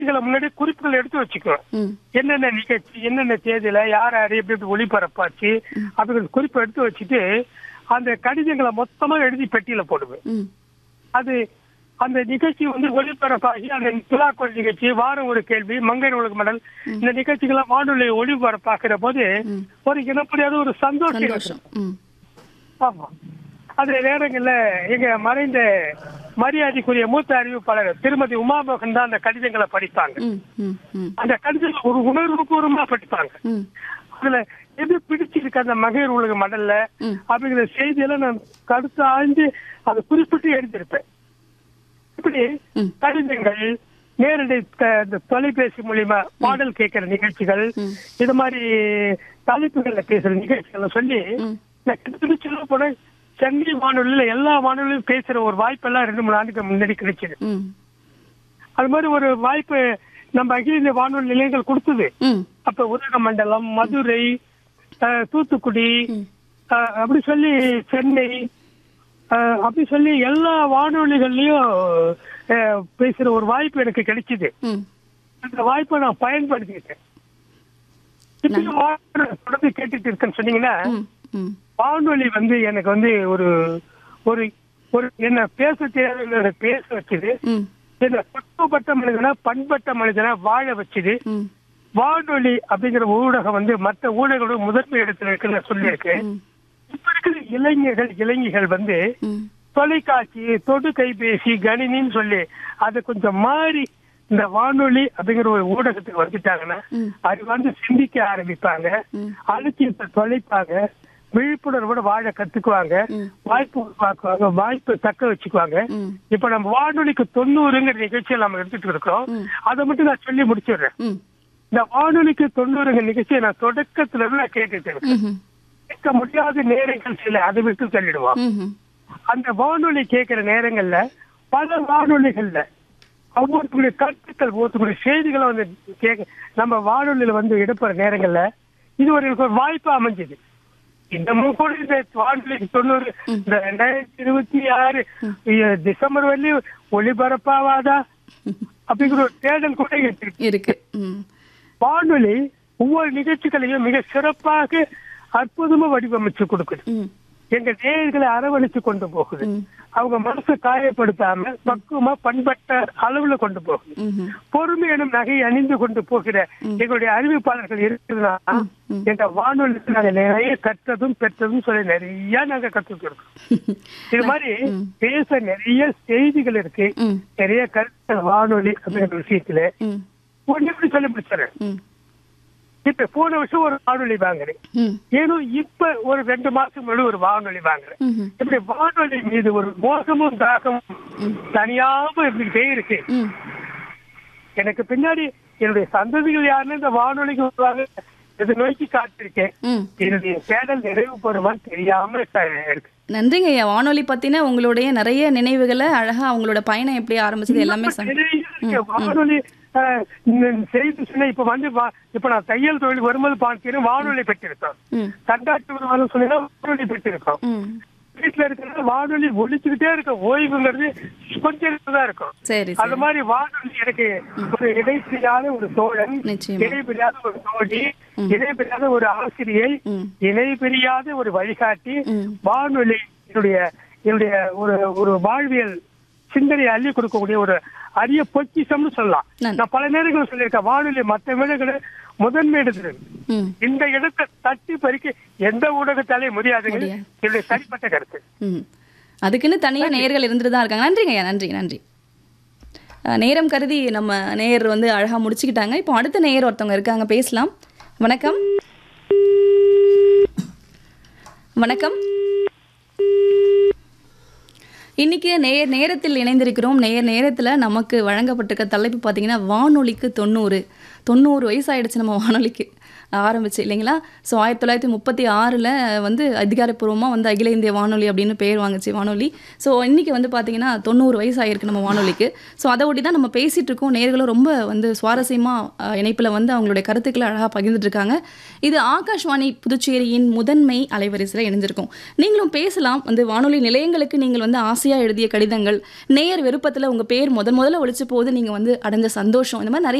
நிகழ்ச்சிகளை முன்னாடி குறிப்புகள் எடுத்து வச்சுக்குவேன் ம் என்னென்ன நிகழ்ச்சி என்னென்ன தேதியில யார் யார் எப்படி எப்படி ஒளிபரப்பாச்சு அப்படிங்கிற குறிப்பு எடுத்து வச்சுட்டு அந்த கடிதங்களை மொத்தமா எழுதி பெட்டியில போடுவேன் ம் அது அந்த நிகழ்ச்சி வந்து ஒளிபரப்பாகி அந்த துலாக்கோள் நிகழ்ச்சி வாரம் ஒரு கேள்வி மங்கை உலக மடல் இந்த நிகழ்ச்சிகளை வானொலி ஒளிபரப்பாக்குற போது ஒரு இனப்படியாத ஒரு சந்தோஷம் இருக்கும். சந்தோஷம் ம் ஆமா அந்த நேரங்கள்ல எங்க மறைந்த மரியாதைக்குரிய மூத்த அறிவிப்பாளர் திருமதி உமாமோகன் தான் அந்த கடிதங்களை படிப்பாங்க ம் ம் ம் அந்த கடிதங்கள் ஒரு உணர்வு பூர்வமா படிப்பாங்க ம் அதுல எது பிடிச்சிருக்கு அந்த மகளிர் உலக மடல்ல ம். அப்படிங்கிற செய்தியெல்லாம் நான் கருத்து ஆய்ந்து அதை குறிப்பிட்டு எழுதியிருப்பேன் இப்படி ம். கடிதங்கள் நேரடி த- இந்த தொலைபேசி மூலியமா பாடல் கேட்கிற நிகழ்ச்சிகள் ம். இது மாதிரி தலைப்புகள்ல பேசுற நிகழ்ச்சிகளை சொல்லி ம். நான் கிட்டத்தட்ட சொல்ல போன சென்னை வானொலியில எல்லா வானொலியும் பேசுற ஒரு வாய்ப்பெல்லாம் ரெண்டு மூணு ஆண்டுக்கு முன்னாடி கிடைச்சது ம் அது மாதிரி ஒரு வாய்ப்பு நம்ம அகில இந்திய வானொலி நிலையங்கள் கொடுத்தது ம் அப்ப உதகமண்டலம் மதுரை அஹ், தூத்துக்குடி ம். அஹ், அப்படி சொல்லி சென்னை அஹ், அப்படி சொல்லி எல்லா வானொலிகள்லயும் அஹ், பேசுற ஒரு வாய்ப்பு எனக்கு கிடைச்சது ம் அந்த வாய்ப்பை நான் பயன்படுத்திக்கிட்டேன் இப்பயும் வானொலி தொடர்ந்து கேட்டுட்டு இருக்கேன்னு சொன்னீங்கன்னா ம் ம் வானொலி வந்து எனக்கு வந்து ஒரு ஒரு ஒரு என்ன பேச தேவையான பேச வச்சது ம் என்ன பக்குவப்பட்ட மனிதனா பண்பட்ட மனிதனா வாழ வச்சது ம் வானொலி அப்படிங்கிற ஊடகம் வந்து மற்ற ஊடகங்களோட முதன்மை இடத்துல இருக்குன்னு நான் சொல்லியிருக்கேன் ம் இப்ப இருக்கிற இளைஞர்கள் இளைஞர்கள் வந்து ம் தொலைக்காட்சி தொடு கைபேசி கணினின்னு சொல்லி அதை கொஞ்சம் மாறி இந்த வானொலி அப்படிங்கிற ஒரு ஊடகத்துக்கு வந்துட்டாங்கன்னா ம். அறிவார்ந்து சிந்திக்க ஆரம்பிப்பாங்க ம். அலட்சியத்தை தொலைப்பாங்க விழிப்புணர்வோட வாழ கத்துக்குவாங்க ம். வாய்ப்பு உருவாக்குவாங்க வாய்ப்பை தக்க வச்சுக்குவாங்க ம் இப்ப நம்ம வானொலிக்கு தொண்ணூறுங்கிற நிகழ்ச்சியை நம்ம எடுத்துட்டு இருக்கிறோம் ம். அதை மட்டும் நான் சொல்லி முடிச்சிடுறேன் ம் இந்த வானொலிக்கு தொண்ணூறுங்க நிகழ்ச்சியை நான் தொடக்கத்துல இருந்து நான் கேட்டுட்டு இருக்கேன் ம்ஹும். கேட்க முடியாத நேரங்கள் சில அதை விட்டு தள்ளிடுவோம் ம்ஹும். அந்த வானொலி கேட்கிற நேரங்கள்ல பல வானொலிகள்ல ஒவ்வொருத்தருடைய கருத்துக்கள் ஒவ்வொருத்தருடைய செய்திகளை வந்து கேட்க நம்ம வானொலியில வந்து எடுப்புற நேரங்கள்ல இது ஒரு எனக்கு ஒரு வாய்ப்பா அமைஞ்சது இன்னமும் கூட இந்த வானொலிக்கு தொண்ணூறு இந்த ரெண்டாயிரத்தி இருபத்தி ஆறு இ- டிசம்பர் வரலையும் ஒளிபரப்பாவாதா அப்படிங்கிற ஒரு தேடல் கூட இருக்கு இருக்கு ம் வானொலி ஒவ்வொரு நிகழ்ச்சிகளையும் மிக சிறப்பாக அற்புதமா வடிவமைச்சு கொடுக்குது ம் எங்க நேயர்களை அரவணைச்சு கொண்டு போகுது ம். அவங்க மனசை காயப்படுத்தாம பக்குவமா பண்பட்ட அளவுல கொண்டு போகுது ம்ஹும். பொறுமை எனும் நகை அணிந்து கொண்டு போகிற எங்களுடைய அறிவிப்பாளர்கள் இருக்குதுன்னா எங்க வானொலிக்கு நாங்க நிறைய கற்றதும் பெற்றதும் சொல்லி நிறைய நாங்க கத்துட்டு இருக்கோம் இது மாதிரி பேச நிறைய செய்திகள் இருக்கு ம் நிறைய கருத்து வானொலி அப்படிங்கிற விஷயத்துல ம் ஒண்ணு எப்படி சொல்லி முடிச்சிடறேன் ம் இப்ப போன வருஷம் ஒரு வானொலி வாங்குறேன் ம் ஏதோ இப்ப ஒரு ரெண்டு மாசம் முன்னாடி ஒரு வானொலி வாங்குறேன் ம்ஹும். இப்படி வானொலி மீது ஒரு மோசமும் தாகமும் தனியாம இருந்துகிட்டே இருக்கு ம் எனக்கு பின்னாடி என்னுடைய சந்ததிகள் யாருன்னு இந்த வானொலிக்கு வருவாங்க இதை நோக்கி காத்திருக்கேன் ம் என்னுடைய தேடல் நிறைவு பெறுமான்னு தெரியாம க- இருக்கு நன்றிங்க ஐயா வானொலி பத்தின உங்களுடைய நிறைய நினைவுகளை அழகா அவங்களோட பயணம் எப்படி ஆரம்பிச்சது எல்லாமே சொன்ன- நிறைய இருக்கு. வானொலி அஹ், இந்த செய்தி சொன்ன இப்ப வந்து வா- இப்ப நான் தையல் தொழில் வரும்போது பார்க்கிறேன் வானொலி பெற்றிருக்கோம் ம் கண்டாட்டு வருவாங்க சொன்னா வானொலி பெற்றிருக்கோம் ம் வீட்டுல இருக்கிற வானொலி ஒழிச்சுக்கிட்டே இருக்கும் ஓய்வுங்கிறது கொஞ்சம் தான் இருக்கும் சரி அது சரி மாதிரி வானொலி எனக்கு ஒரு இடைப்பிரியாத ஒரு தோழன் நிச்சயமா. இடைப்பிரியாத ஒரு தோழி இடைப்பிரியாத ஒரு ஆசிரியை ம் இணைபிரியாத ஒரு வழிகாட்டி ம் வானொலி என்னுடைய என்னுடைய ஒரு ஒரு வாழ்வியல் சிந்தனையை அள்ளி கொடுக்கக்கூடிய ஒரு அரிய பொக்கிஷம்னு சொல்லலாம் நன்றி. நான் பல நேரங்கள் சொல்லியிருக்கேன் வானொலி மற்ற விடங்களை முதன்மை இடத்துல இருக்கு. ம் இந்த இடத்தை தட்டி பறிக்க எந்த ஊடகத்தாலே முடியாதுங்க முடியாது. என்னுடைய தனிப்பட்ட கருத்து ம் அதுக்குன்னு தனியாக நேயர்கள் இருந்துட்டு தான் இருக்காங்க நன்றிங்க ஐயா நன்றி நன்றி அஹ், நேரம் கருதி நம்ம நேயர் வந்து அழகாக முடிச்சுக்கிட்டாங்க இப்போ அடுத்த நேயர் ஒருத்தவங்க இருக்காங்க பேசலாம் வணக்கம் வணக்கம் இன்னைக்கு நேர் நேரத்தில் இணைந்திருக்கிறோம் நேர் நேரத்தில் நமக்கு வழங்கப்பட்டிருக்க தலைப்பு பார்த்தீங்கன்னா வானொலிக்கு தொண்ணூறு தொண்ணூறு வயசு ஆயிடுச்சு நம்ம வானொலிக்கு ஆரம்பிச்சு இல்லைங்களா ஸோ ஆயிரத்தி தொள்ளாயிரத்தி முப்பத்தி ஆறில் வந்து அதிகாரப்பூர்வமாக வந்து அகில இந்திய வானொலி அப்படின்னு பேர் வாங்குச்சு வானொலி ஸோ இன்னைக்கு வந்து பார்த்தீங்கன்னா தொண்ணூறு வயசு ஆயிருக்கு நம்ம வானொலிக்கு ஸோ அதை ஒட்டி தான் நம்ம பேசிகிட்டு இருக்கோம் நேர்களும் ரொம்ப வந்து சுவாரஸ்யமாக இணைப்பில் வந்து அவங்களுடைய கருத்துக்களை அழகாக பகிர்ந்துட்டு இருக்காங்க இது ஆகாஷ்வாணி புதுச்சேரியின் முதன்மை அலைவரிசையில் இணைஞ்சிருக்கும் நீங்களும் பேசலாம் வந்து வானொலி நிலையங்களுக்கு நீங்கள் வந்து ஆசையாக ஆசையாக எழுதிய கடிதங்கள் நேயர் விருப்பத்தில் உங்கள் பேர் முதன் முதல்ல ஒழிச்சு போது நீங்கள் வந்து அடைஞ்ச சந்தோஷம் இந்த மாதிரி நிறைய